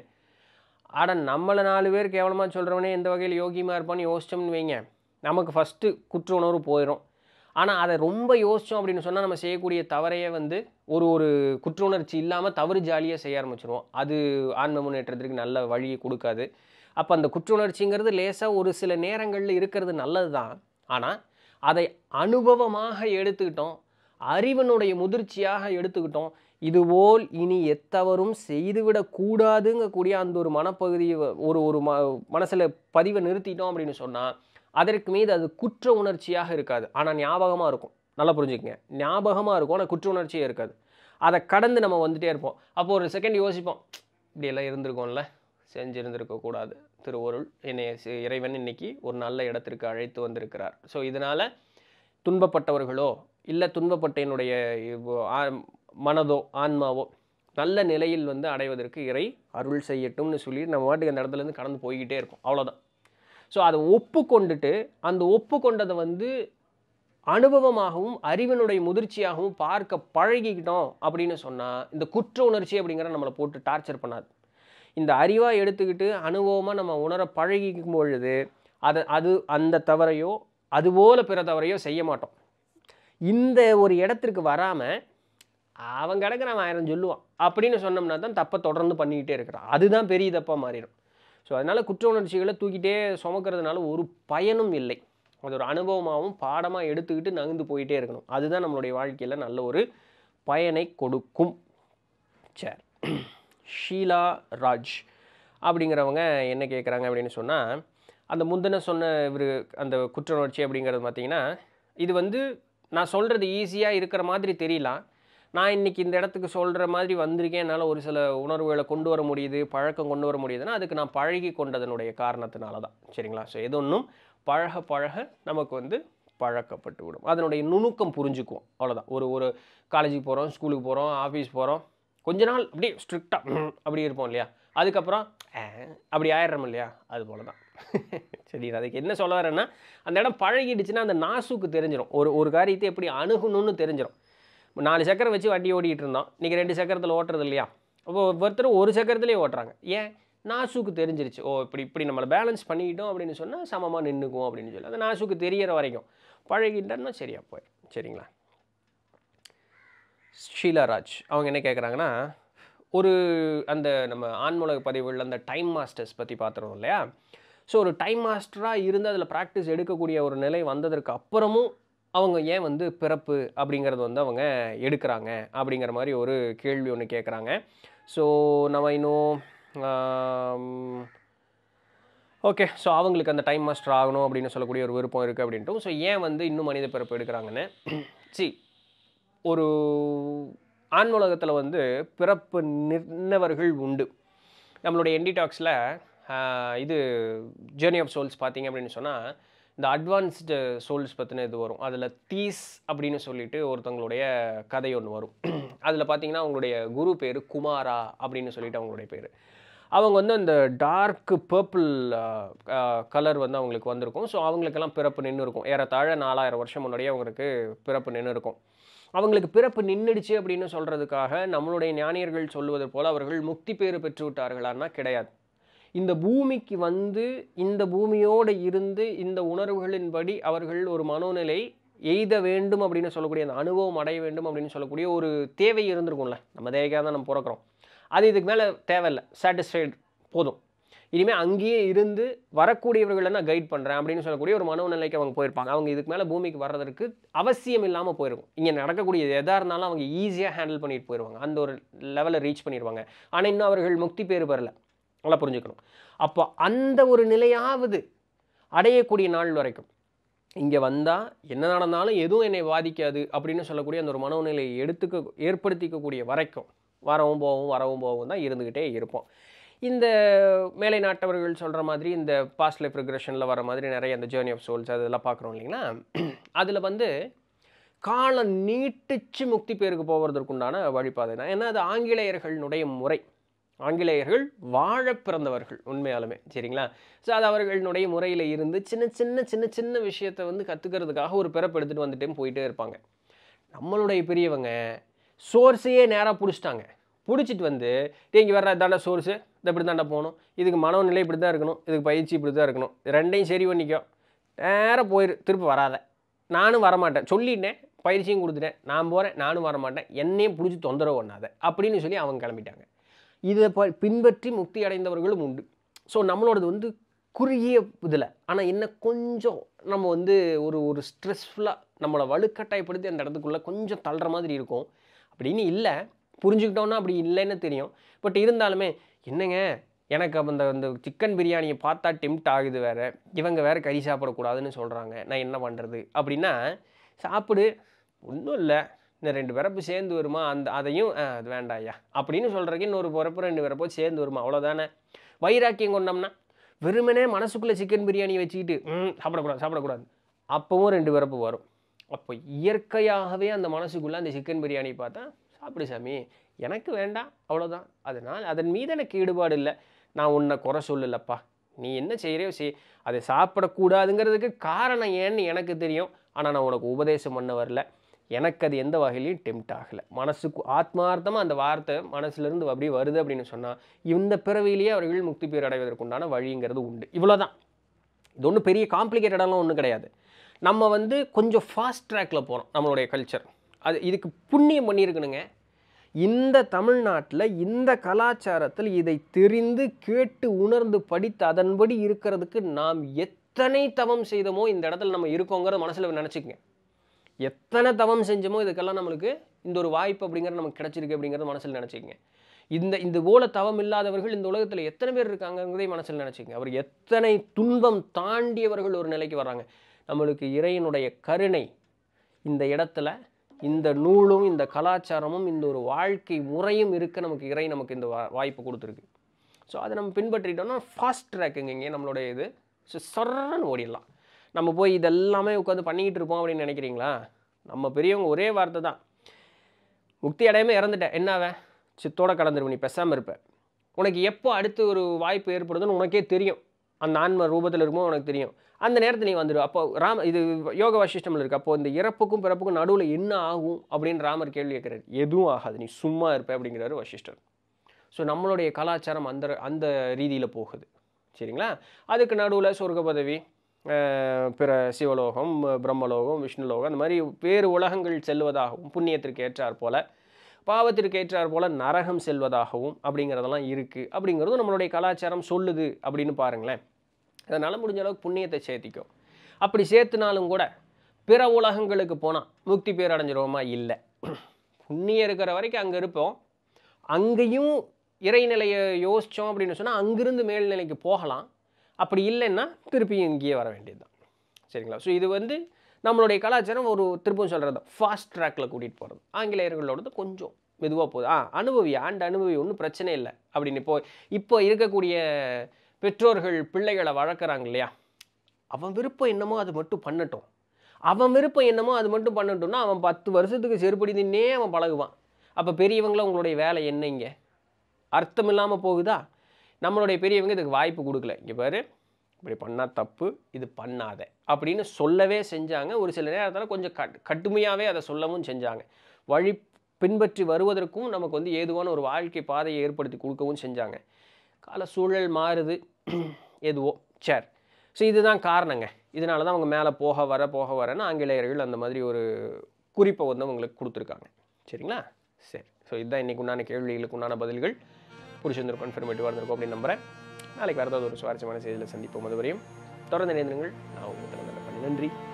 Speaker 1: ஆட நம்மளை நாலு பேர் கேவலமாக சொல்கிறவனே எந்த வகையில் யோகியமாக இருப்பான்னு யோசிச்சோம்னு வைங்க நமக்கு ஃபஸ்ட்டு குற்ற உணர்வு போயிடும் ஆனால் அதை ரொம்ப யோசித்தோம் அப்படின்னு சொன்னால் நம்ம செய்யக்கூடிய தவறையே வந்து ஒரு ஒரு குற்ற உணர்ச்சி இல்லாமல் தவறு ஜாலியாக செய்ய ஆரம்பிச்சிருவோம் அது ஆன்ம முன்னேற்றத்திற்கு நல்ல வழியை கொடுக்காது அப்போ அந்த குற்ற உணர்ச்சிங்கிறது லேசாக ஒரு சில நேரங்களில் இருக்கிறது நல்லது தான் ஆனால் அதை அனுபவமாக எடுத்துக்கிட்டோம் அறிவனுடைய முதிர்ச்சியாக எடுத்துக்கிட்டோம் இதுபோல் இனி எத்தவரும் செய்துவிடக்கூடாதுங்கக்கூடிய அந்த ஒரு மனப்பகுதியை வ- ஒரு ஒரு ம மனசில் பதிவை நிறுத்திட்டோம் அப்படின்னு சொன்னால் அதற்கு மீது அது குற்ற உணர்ச்சியாக இருக்காது ஆனால் ஞாபகமாக இருக்கும் நல்லா புரிஞ்சுக்கங்க ஞாபகமாக இருக்கும் ஆனால் குற்ற உணர்ச்சியே இருக்காது அதை கடந்து நம்ம வந்துட்டே இருப்போம் அப்போ ஒரு செகண்ட் யோசிப்போம் இப்படியெல்லாம் இருந்திருக்கோம்ல செஞ்சிருந்திருக்க கூடாது திருவருள் என்னை சி- இறைவன் இன்னைக்கு ஒரு நல்ல இடத்திற்கு அழைத்து வந்திருக்கிறார் ஸோ இதனால் துன்பப்பட்டவர்களோ இல்லை துன்பப்பட்ட என்னுடைய இவ்- ஆ- மனதோ ஆன்மாவோ நல்ல நிலையில் வந்து அடைவதற்கு இறை அருள் செய்யட்டும்னு சொல்லி நம்ம வாட்டுக்கு அந்த இடத்துல இருந்து கடந்து போய்கிட்டே இருப்போம் அவ்வளோதான் ஸோ அதை ஒப்புக்கொண்டுட்டு அந்த ஒப்புக்கொண்டதை வந்து அனுபவமாகவும் அறிவினுடைய முதிர்ச்சியாகவும் பார்க்க பழகிக்கிட்டோம் அப்படின்னு சொன்னால் இந்த குற்ற உணர்ச்சி அப்படிங்கிற நம்மளை போட்டு டார்ச்சர் பண்ணாது இந்த அறிவாக எடுத்துக்கிட்டு அனுபவமாக நம்ம உணர பழகிக்கும் பொழுது அதை அது அந்த தவறையோ அதுபோல பிற தவறையோ செய்ய மாட்டோம் இந்த ஒரு இடத்திற்கு வராமல் அவன் கிடக்குறான் ஆயிரம் சொல்லுவான் அப்படின்னு சொன்னோம்னா தான் தப்பை தொடர்ந்து பண்ணிக்கிட்டே இருக்கிறான் அதுதான் பெரிய தப்பாக மாறிடும் ஸோ அதனால் குற்ற உணர்ச்சிகளை தூக்கிட்டே சுமக்கிறதுனால ஒரு பயனும் இல்லை அது ஒரு அனுபவமாகவும் பாடமாக எடுத்துக்கிட்டு நகர்ந்து போயிட்டே இருக்கணும் அதுதான் நம்மளுடைய வாழ்க்கையில் நல்ல ஒரு பயனை கொடுக்கும் சரி ஷீலா ராஜ் அப்படிங்கிறவங்க என்ன கேட்குறாங்க அப்படின்னு சொன்னால் அந்த முந்தின சொன்ன இவர் அந்த குற்றுணர்ச்சி அப்படிங்கிறது பார்த்தீங்கன்னா இது வந்து நான் சொல்கிறது ஈஸியாக இருக்கிற மாதிரி தெரியலாம் நான் இன்னைக்கு இந்த இடத்துக்கு சொல்கிற மாதிரி வந்திருக்கேன் என்னால் ஒரு சில உணர்வுகளை கொண்டு வர முடியுது பழக்கம் கொண்டு வர முடியுதுன்னா அதுக்கு நான் பழகி கொண்டதனுடைய காரணத்தினால தான் சரிங்களா ஸோ எது ஒன்றும் பழக பழக நமக்கு வந்து பழக்கப்பட்டு விடும் அதனுடைய நுணுக்கம் புரிஞ்சுக்குவோம் அவ்வளோதான் ஒரு ஒரு காலேஜுக்கு போகிறோம் ஸ்கூலுக்கு போகிறோம் ஆஃபீஸ் போகிறோம் கொஞ்ச நாள் அப்படியே ஸ்ட்ரிக்டாக அப்படி இருப்போம் இல்லையா அதுக்கப்புறம் ஆ, அப்படி ஆயிடுறோம் இல்லையா அது போல தான் சரி அதுக்கு என்ன சொல்ல வரேன்னா அந்த இடம் பழகிடுச்சுன்னா அந்த நாசுக்கு தெரிஞ்சிடும் ஒரு ஒரு காரியத்தை எப்படி அணுகணும்னு தெரிஞ்சிடும் நாலு சக்கரம் வச்சு வண்டி ஓட்டிகிட்டு இருந்தோம் இன்றைக்கி ரெண்டு சக்கரத்தில் ஓட்டுறது இல்லையா அப்போ ஒருத்தர் ஒரு சக்கரத்துலேயே ஓட்டுறாங்க ஏன் நாசுக்கு தெரிஞ்சிருச்சு ஓ இப்படி இப்படி நம்மளை பேலன்ஸ் பண்ணிக்கிட்டோம் அப்படின்னு சொன்னால் சமமாக நின்றுக்குவோம் அப்படின்னு சொல்லி அந்த நாசுக்கு தெரியற வரைக்கும் பழகிட்டோன்னா சரியா போயிடும் சரிங்களா ஷீலாராஜ் அவங்க என்ன கேட்குறாங்கன்னா ஒரு அந்த நம்ம ஆன்மூலக பதிவுகளில் அந்த டைம் மாஸ்டர்ஸ் பற்றி பார்த்துருவோம் இல்லையா ஸோ ஒரு டைம் மாஸ்டராக இருந்து அதில் ப்ராக்டிஸ் எடுக்கக்கூடிய ஒரு நிலை வந்ததற்கு அப்புறமும் அவங்க ஏன் வந்து பிறப்பு அப்படிங்கிறது வந்து அவங்க எடுக்கிறாங்க அப்படிங்கிற மாதிரி ஒரு கேள்வி ஒன்று கேட்குறாங்க ஸோ நம்ம இன்னும் ஓகே ஸோ அவங்களுக்கு அந்த டைம் மாஸ்டர் ஆகணும் அப்படின்னு சொல்லக்கூடிய ஒரு விருப்பம் இருக்குது அப்படின்ட்டும் ஸோ ஏன் வந்து இன்னும் மனித பிறப்பு எடுக்கிறாங்கன்னு சி ஒரு ஆன்மூலகத்தில் வந்து பிறப்பு நின்னவர்கள் உண்டு நம்மளுடைய என்டிடாக்ஸில் இது ஜேர்னி ஆஃப் சோல்ஸ் பார்த்தீங்க அப்படின்னு சொன்னால் இந்த அட்வான்ஸ்டு சோல்ஸ் பற்றின இது வரும் அதில் தீஸ் அப்படின்னு சொல்லிட்டு ஒருத்தவங்களுடைய கதை ஒன்று வரும் அதில் பார்த்தீங்கன்னா அவங்களுடைய குரு பேர் குமாரா அப்படின்னு சொல்லிட்டு அவங்களுடைய பேர் அவங்க வந்து அந்த டார்க் பர்பிள் கலர் வந்து அவங்களுக்கு வந்திருக்கும் ஸோ அவங்களுக்கெல்லாம் பிறப்பு நின்று இருக்கும் ஏறத்தாழ நாலாயிரம் வருஷம் முன்னாடியே அவங்களுக்கு பிறப்பு நின்று இருக்கும் அவங்களுக்கு பிறப்பு நின்றுடுச்சு அப்படின்னு சொல்கிறதுக்காக நம்மளுடைய ஞானியர்கள் சொல்லுவது போல் அவர்கள் முக்தி பேறு பெற்று விட்டார்களான்னா கிடையாது இந்த பூமிக்கு வந்து இந்த பூமியோடு இருந்து இந்த உணர்வுகளின்படி அவர்கள் ஒரு மனோநிலை எய்த வேண்டும் அப்படின்னு சொல்லக்கூடிய அந்த அனுபவம் அடைய வேண்டும் அப்படின்னு சொல்லக்கூடிய ஒரு தேவை இருந்திருக்கும்ல நம்ம தேவைக்காக தான் நம்ம பிறக்கிறோம் அது இதுக்கு மேலே தேவையில்லை சாட்டிஸ்ஃபைடு போதும் இனிமேல் அங்கேயே இருந்து வரக்கூடியவர்களை நான் கைட் பண்ணுறேன் அப்படின்னு சொல்லக்கூடிய ஒரு மனோநிலைக்கு அவங்க போயிருப்பாங்க அவங்க இதுக்கு மேலே பூமிக்கு வர்றதற்கு அவசியம் இல்லாமல் போயிருக்கும் இங்கே நடக்கக்கூடிய எதாக இருந்தாலும் அவங்க ஈஸியாக ஹேண்டில் பண்ணிட்டு போயிடுவாங்க அந்த ஒரு லெவலில் ரீச் பண்ணிடுவாங்க ஆனால் இன்னும் அவர்கள் முக்தி பேர் பெறல நல்லா புரிஞ்சுக்கணும் அப்போ அந்த ஒரு நிலையாவது அடையக்கூடிய நாள் வரைக்கும் இங்கே வந்தால் என்ன நடந்தாலும் எதுவும் என்னை பாதிக்காது அப்படின்னு சொல்லக்கூடிய அந்த ஒரு மனோநிலையை எடுத்துக்க ஏற்படுத்திக்கக்கூடிய வரைக்கும் வரவும் போகவும் வரவும் போகவும் தான் இருந்துக்கிட்டே இருப்போம் இந்த மேலை நாட்டவர்கள் சொல்கிற மாதிரி இந்த பாஸ்ட் லைஃப் ரிக்ரெஷனில் வர மாதிரி நிறைய அந்த ஜேர்னி ஆஃப் சோல்ஸ் அதெல்லாம் பார்க்குறோம் இல்லைங்களா அதில் வந்து காலம் நீட்டிச்சு முக்தி பேருக்கு போவதற்குண்டான வழிபாதை தான் ஏன்னா அது ஆங்கிலேயர்களுடைய முறை ஆங்கிலேயர்கள் வாழ பிறந்தவர்கள் உண்மையாலுமே சரிங்களா ஸோ அது அவர்களுடைய முறையில் இருந்து சின்ன சின்ன சின்ன சின்ன விஷயத்தை வந்து கற்றுக்கிறதுக்காக ஒரு பிறப்பு எடுத்துகிட்டு வந்துட்டே போயிட்டே இருப்பாங்க நம்மளுடைய பெரியவங்க சோர்ஸையே நேராக பிடிச்சிட்டாங்க பிடிச்சிட்டு வந்து இங்கே வர்ற தாண்டா சோர்ஸு இந்த இப்படி தாண்டா போகணும் இதுக்கு மனநிலை இப்படி தான் இருக்கணும் இதுக்கு பயிற்சி இப்படி தான் இருக்கணும் இது ரெண்டையும் சரி பண்ணிக்கோ நேராக போயிரு திருப்பி வராத நானும் வரமாட்டேன் சொல்லிட்டேன் பயிற்சியும் கொடுத்துட்டேன் நான் போகிறேன் நானும் வரமாட்டேன் என்னையும் பிடிச்சி தொந்தரவு பண்ணாத அப்படின்னு சொல்லி அவங்க கிளம்பிட்டாங்க இதை ப பின்பற்றி முக்தி அடைந்தவர்களும் உண்டு ஸோ நம்மளோடது வந்து குறுகிய இதில் ஆனால் என்ன கொஞ்சம் நம்ம வந்து ஒரு ஒரு ஸ்ட்ரெஸ்ஃபுல்லாக நம்மளை வலுக்கட்டாயப்படுத்தி அந்த இடத்துக்குள்ளே கொஞ்சம் தள்ளுற மாதிரி இருக்கும் அப்படின்னு இல்லை புரிஞ்சுக்கிட்டோன்னா அப்படி இல்லைன்னு தெரியும் பட் இருந்தாலுமே என்னங்க எனக்கு அப்போ இந்த இந்த சிக்கன் பிரியாணியை பார்த்தா டெம்ட் ஆகுது வேறு இவங்க வேறு கறி சாப்பிடக்கூடாதுன்னு சொல்கிறாங்க நான் என்ன பண்ணுறது அப்படின்னா சாப்பிடு ஒன்றும் இல்லை இந்த ரெண்டு பிறப்பு சேர்ந்து வருமா அந்த அதையும் "ஆ, அது வேண்டாம் ஐயா அப்படின்னு சொல்கிறதுக்கு இன்னொரு பிறப்பு ரெண்டு பிறப்போ சேர்ந்து வருமா அவ்வளோதானே வைராக்கியம் கொண்டோம்னா வெறுமனே மனசுக்குள்ளே சிக்கன் பிரியாணி வச்சுக்கிட்டு ம் சாப்பிடக்கூடாது சாப்பிடக்கூடாது அப்போவும் ரெண்டு பிறப்பு வரும் அப்போ இயற்கையாகவே அந்த மனசுக்குள்ளே அந்த சிக்கன் பிரியாணி பார்த்தா சாப்பிடு சாமி எனக்கு வேண்டாம் அவ்வளோதான் அதனால் அதன் மீது எனக்கு ஈடுபாடு இல்லை நான் உன்னை குறை சொல்லலப்பா நீ என்ன செய்கிறியோ செய் அதை சாப்பிடக்கூடாதுங்கிறதுக்கு காரணம் ஏன்னு எனக்கு தெரியும் ஆனால் நான் உனக்கு உபதேசம் பண்ண வரல எனக்கு அது எந்த வகையிலையும் டெம்ட் ஆகலை மனசுக்கு ஆத்மார்த்தமாக அந்த வார்த்தை மனசுலேருந்து அப்படியே வருது அப்படின்னு சொன்னால் இந்த பிறவியிலேயே அவர்கள் முக்தி பேர் அடைவதற்குண்டான வழிங்கிறது உண்டு இவ்வளோதான் இது ஒன்றும் பெரிய காம்ப்ளிகேட்டடெல்லாம் ஒன்றும் கிடையாது நம்ம வந்து கொஞ்சம் ஃபாஸ்ட் ட்ராக்கில் போகிறோம் நம்மளுடைய கல்ச்சர் அது இதுக்கு புண்ணியம் பண்ணியிருக்கணுங்க இந்த தமிழ்நாட்டில் இந்த கலாச்சாரத்தில் இதை தெரிந்து கேட்டு உணர்ந்து படித்து அதன்படி இருக்கிறதுக்கு நாம் எத்தனை தவம் செய்தோமோ இந்த இடத்துல நம்ம இருக்கோங்கிறத மனசில் நினச்சிக்கங்க எத்தனை தவம் செஞ்சோமோ இதுக்கெல்லாம் நம்மளுக்கு இந்த ஒரு வாய்ப்பு அப்படிங்கிறது நமக்கு கிடச்சிருக்கு அப்படிங்கிறத மனசில் நினச்சிக்கங்க இந்த இந்த போல தவம் இல்லாதவர்கள் இந்த உலகத்தில் எத்தனை பேர் இருக்காங்கிறதை மனசில் நினச்சிங்க அவர் எத்தனை துன்பம் தாண்டியவர்கள் ஒரு நிலைக்கு வர்றாங்க நம்மளுக்கு இறைவனுடைய கருணை இந்த இடத்துல இந்த நூலும் இந்த கலாச்சாரமும் இந்த ஒரு வாழ்க்கை முறையும் இருக்க நமக்கு இறை நமக்கு இந்த வா வாய்ப்பு கொடுத்துருக்கு ஸோ அதை நம்ம பின்பற்றிட்டோம்னா ஃபாஸ்ட் ட்ராக்குங்க இங்கே நம்மளுடைய இது ஸோ சரன்னு ஓடிடலாம் நம்ம போய் இதெல்லாமே உட்காந்து பண்ணிக்கிட்டு இருப்போம் அப்படின்னு நினைக்கிறீங்களா நம்ம பெரியவங்க ஒரே வார்த்தை தான் முக்தி அடையாமல் இறந்துட்டேன் என்னாவே சித்தோட கலந்துருவ நீ பேசாமல் இருப்ப உனக்கு எப்போ அடுத்து ஒரு வாய்ப்பு ஏற்படுதுன்னு உனக்கே தெரியும் அந்த ஆன்ம ரூபத்தில் இருக்குமோ உனக்கு தெரியும் அந்த நேரத்தில் நீ வந்துடு அப்போ ராம இது யோக வசிஷ்டமில் இருக்கு அப்போ இந்த இறப்புக்கும் பிறப்புக்கும் நடுவில் என்ன ஆகும் அப்படின்னு ராமர் கேள்வி கேட்குறாரு எதுவும் ஆகாது நீ சும்மா இருப்ப அப்படிங்கிறாரு வசிஷ்டர் ஸோ நம்மளுடைய கலாச்சாரம் அந்த அந்த ரீதியில் போகுது சரிங்களா அதுக்கு நடுவில் சொர்க்க பதவி அஹ், பிற சிவலோகம் பிரம்மலோகம் விஷ்ணுலோகம் அந்த மாதிரி வேறு உலகங்கள் செல்வதாகவும் புண்ணியத்திற்கு ஏற்றாற் போல பாவத்திற்கு ஏற்றாற் போல நரகம் செல்வதாகவும் அப்படிங்கிறதெல்லாம் இருக்குது அப்படிங்கிறது நம்மளுடைய கலாச்சாரம் சொல்லுது அப்படின்னு பாருங்களேன் அதனால் முடிஞ்ச அளவுக்கு புண்ணியத்தை சேர்த்திக்கும் அப்படி சேர்த்துனாலும் கூட பிற உலகங்களுக்கு போனால் முக்தி பேர் அடைஞ்சிருவோமா இல்லை புண்ணியம் இருக்கிற வரைக்கும் அங்கே இருப்போம் அங்கேயும் இறைநிலையை யோசித்தோம் அப்படின்னு சொன்னால் அங்கிருந்து மேல்நிலைக்கு போகலாம் அப்படி இல்லைன்னா திருப்பியும் இங்கேயே வர வேண்டியதுதான் சரிங்களா ஸோ இது வந்து நம்மளுடைய கலாச்சாரம் ஒரு திருப்பம் சொல்கிறது ஃபாஸ்ட் ட்ராக்கில் கூட்டிகிட்டு போகிறது ஆங்கிலேயர்களோடது கொஞ்சம் மெதுவாக போகுது ஆ அனுபவி ஆண்டு அனுபவி ஒன்றும் பிரச்சனை இல்லை அப்படின்னு இப்போ இப்போ இருக்கக்கூடிய பெற்றோர்கள் பிள்ளைகளை வளர்க்குறாங்க இல்லையா அவன் விருப்பம் என்னமோ அது மட்டும் பண்ணட்டும் அவன் விருப்பம் என்னமோ அது மட்டும் பண்ணட்டும்னா அவன் பத்து வருஷத்துக்கு செருப்படி நின்னே அவன் பழகுவான் அப்போ பெரியவங்கள உங்களுடைய வேலை என்னங்க அர்த்தம் இல்லாமல் போகுதா நம்மளுடைய பெரியவங்க இதுக்கு வாய்ப்பு கொடுக்கல இங்கே பாரு இப்படி பண்ணால் தப்பு இது பண்ணாத அப்படின்னு சொல்லவே செஞ்சாங்க ஒரு சில நேரத்தில் கொஞ்சம் கட் கடுமையாகவே அதை சொல்லவும் செஞ்சாங்க வழி பின்பற்றி வருவதற்கும் நமக்கு வந்து ஏதுவான ஒரு வாழ்க்கை பாதையை ஏற்படுத்தி கொடுக்கவும் செஞ்சாங்க கால சூழல் மாறுது எதுவோ சரி ஸோ இதுதான் காரணங்க இதனால தான் அவங்க மேலே போக வர போக வரன்னு ஆங்கிலேயர்கள் அந்த மாதிரி ஒரு குறிப்பை வந்து அவங்களுக்கு கொடுத்துருக்காங்க சரிங்களா சரி ஸோ இதுதான் இன்றைக்கு உண்டான கேள்விகளுக்கு உண்டான பதில்கள் புரிச்சிருந்திருக்கும் கன்ஃபர்மேட்டிவாக இருந்திருக்கும் அப்படின்னு நம்புறேன் நாளைக்கு வேறு ஏதாவது ஒரு சுவாரஸ்யமான செய்தியில் சந்திப்போம் அதுவரையும் தொடர்ந்து இணைந்திருங்கள் நான் உங்களுக்கு நன்றி